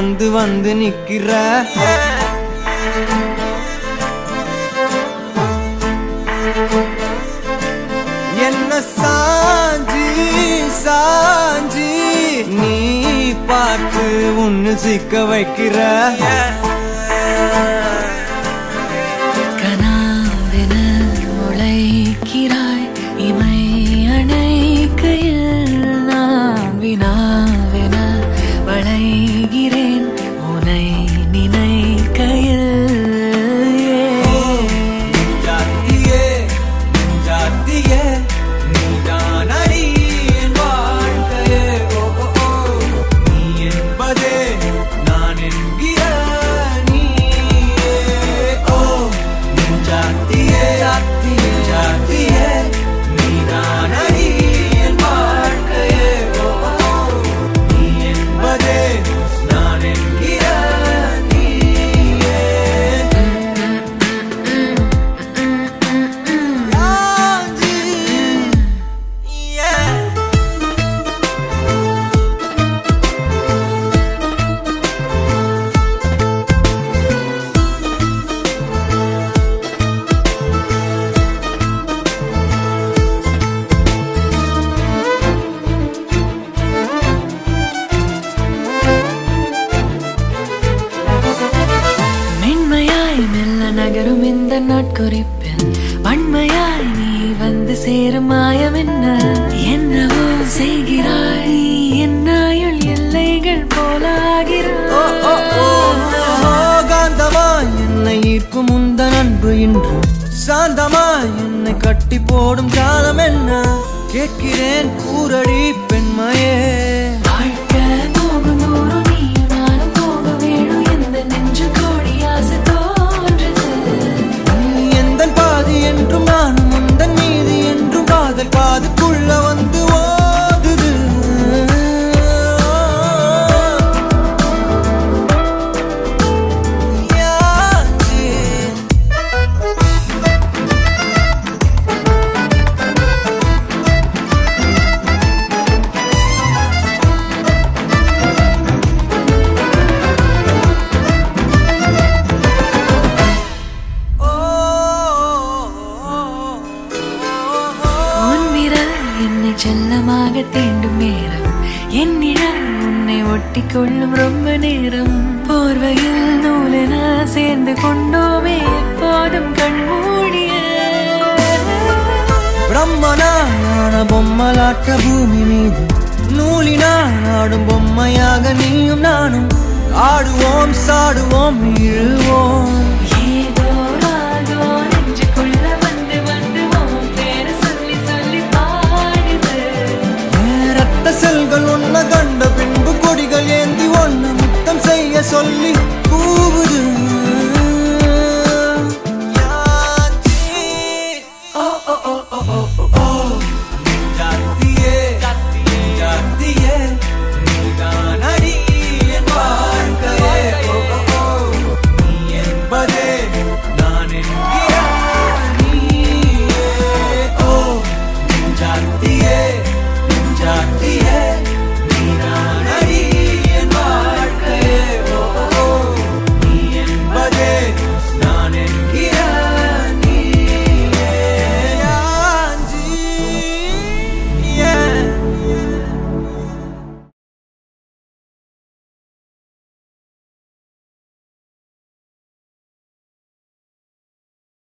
வந்து வந்து நிக்கிற என்ன சாஞ்சி சாஞ்சி நீ பார்த்து உன்னு சிக்க வைக்கிற கனாவென முளைக்கிறாய் இமை அணைக்கையில் நான் வினாவென வளைகிறேன் உனை நினைக்கையில் ஜாத்தியே ஜாத்தியே நீதான் அடி என் வாழ்க்கையே ஓ ஓ, ஓ. நீ என்பதே நான் என்கிற நீயே ஓ நின் ஜாத்தியே ஜாத்தியே ஜாத்தியே நீதான் அடி என் வாழ்க்கையே ஓ ஓ, ஓ. நீ என்பதே நான் என்கிற நீயே Yeah. மென்மையாய் மெல்ல நகரும் இந்த நாட்குறிப்பில் வன்மையாய் நீ வந்து சேரும் மாயம் என்ன என்னவோ செய்கிறாய் நீ என்னாயுள் எல்லைகள் போலாகிறாய் காந்தமாய் என்னை ஈர்க்கும் உந்தன் அன்பு இன்று சாந்தமாய் என்னை கட்டி போடும் ஜாலம் என்ன கேட்கிறேன் கூரடி பெண்மையே வாழ்க்கை போகும் தூரம் நீயும் நானும் போக வேணும் எந்த நெஞ்சு கோடி ஆசை தோன்றுது நீ எந்தன் பாதி என்றும் நானும் உந்தன் மீதி என்றும் காதல் காதுக்குள்ள வந்து ஓதுது யாச்சே உன் விரல் என்னை செல்லமாக தீண்டும் நேரம் என்னிடம் உன்னை ஒட்டி கொள்ளும் ரொம்ப நேரம் போர்வையில் நூலென சேர்ந்து கொண்டோமே எப்போதும் கண்மூடிய பிரம்மனான பொம்மலாட்ட பூமி மீது நூலினால் ஆடும் பொம்மையாக நீயும் நானும் ஆடுவோம் சாடுவோம் இழுவோம் ஏதோ ராகோ நெஞ்சுக்குள்ள வந்து வந்து உன் பேரை சொல்லி சொல்லி பாடுது ரத்த செல்கள் ஒன்ன கண்ட பின்பு கொடிகள் ஏந்தி ஒன்ன முத்தம் செய்ய சொல்லி கூவுது